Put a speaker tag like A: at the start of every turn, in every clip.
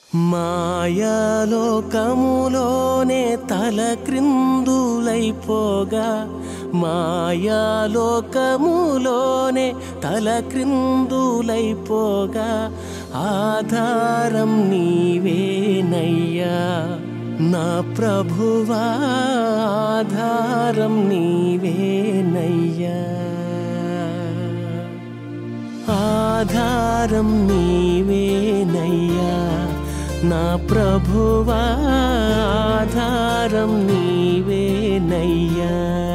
A: మాయాలోకములోనే తల క్రిందులైపోగా మాయాలోకములోనే తల క్రిందులైపోగా ఆధారం నీవేనయ్యా నా ప్రభువా ఆధారం నీవేనయ్యా ఆధారం నీవేనయ్యా నా ప్రభువా ఆధారం నీవేనయ్యా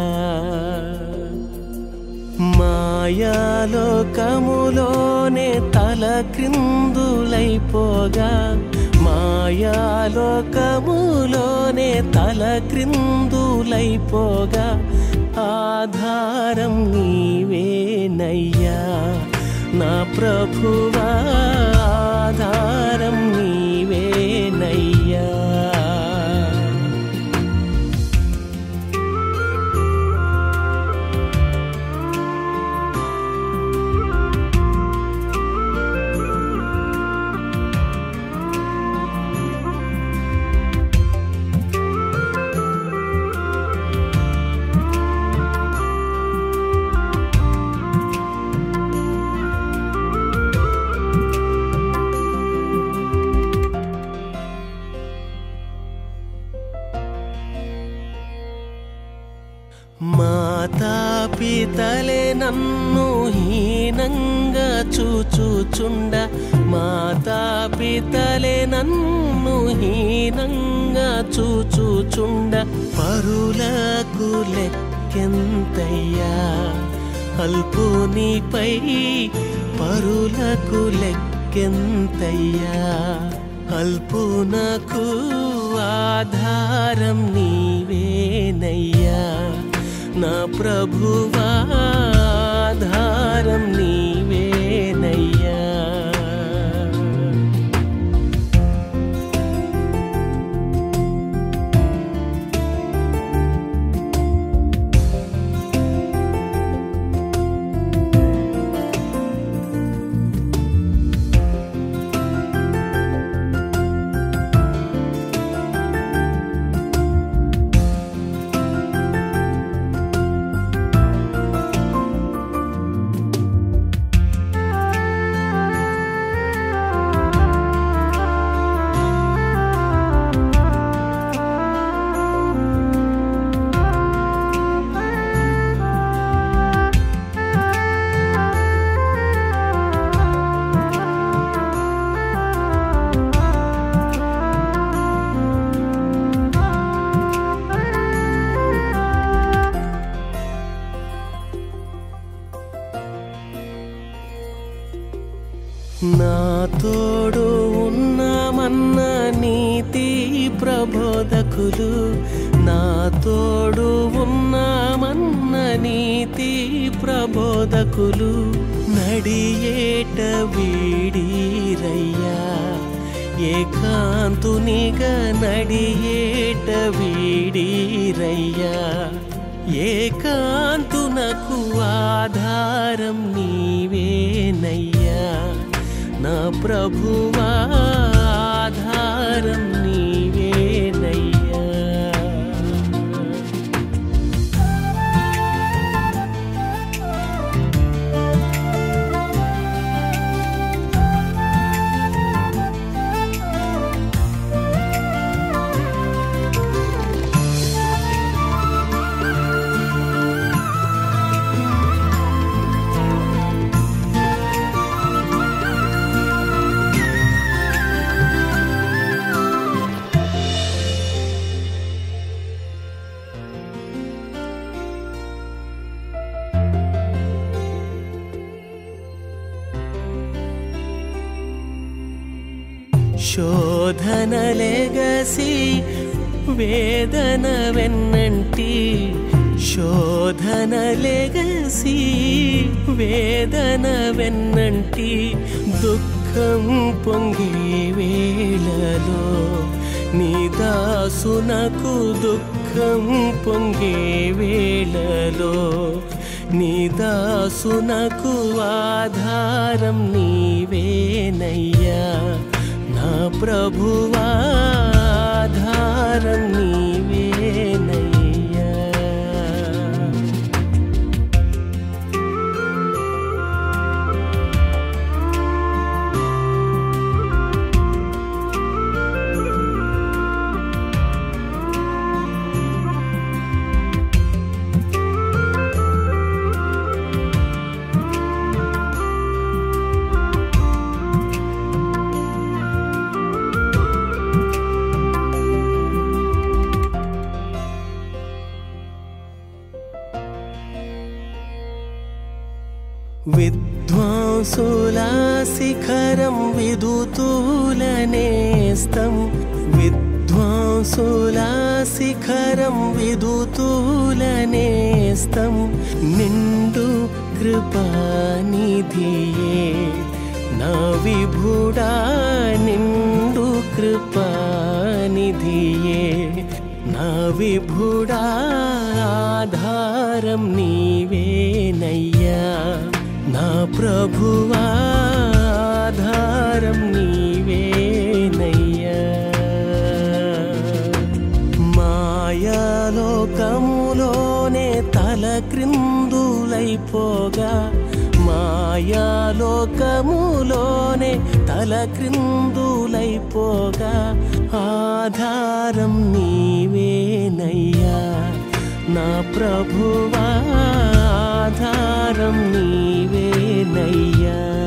A: మాయాలోకములోనే తల క్రిందులైపోగా మాయాలోకములోనే తల క్రిందులైపోగా ఆధారం నీవేనయ్యా నా ప్రభువా ఆధారం నీవేనయ్యా మాతా పితలే నన్ను హీనంగా చూచుచుండ మాతా పితలే నన్ను హీనంగా చూచుచుండ పరులకు లెక్కెంతయ్యా అల్పునిపై పరులకు లెక్కెంతయ్యా అల్పునకు ఆధారం నీవేనయ్యా నా ప్రభువా ఆధారం నీవేనయ్యా నా తోడు ఉన్నామన్న నీతి ప్రబోధకులు నా తోడు ఉన్నామన్న నీతి ప్రబోధకులు నడియేట వీడిరయ్యా ఏకాంతునిగా నడియేట వీడిరయ్యా ఏకాంతునకు ఆధారం నీవేనయ్యా నా ప్రభువా ఆధారం నీవేనయ్యా శోధనలెగసి వేదన వెన్నంటి శోధనలెగసి వేదన వెన్నంటి దుఃఖం పొంగే వేళలో నీ దాసునకు దుఃఖం పొంగే వేళలో నీ దాసునకు ఆధారం నీవేనయ్యా నా ప్రభువాధారం నీవేనయ్యా విద్వాంసుల శిఖరం విదుతూలనేస్తం విద్వాంసుల శిఖరం విదుతూలనేస్తం నిండు కృపానిధియే నా విభుడా నిండు కృపానిధియే నా విభుడా ఆధారం నీవేనయ్యా నా ప్రభువాధారం నీవేనయ్యా మాయాలోకములోనే తల క్రిందులైపోగా మాయాలోకములోనే తల క్రిందులైపోగా ఆధారం నీవేనయ్యా నా ప్రభువాధారం నీవేనయ్యా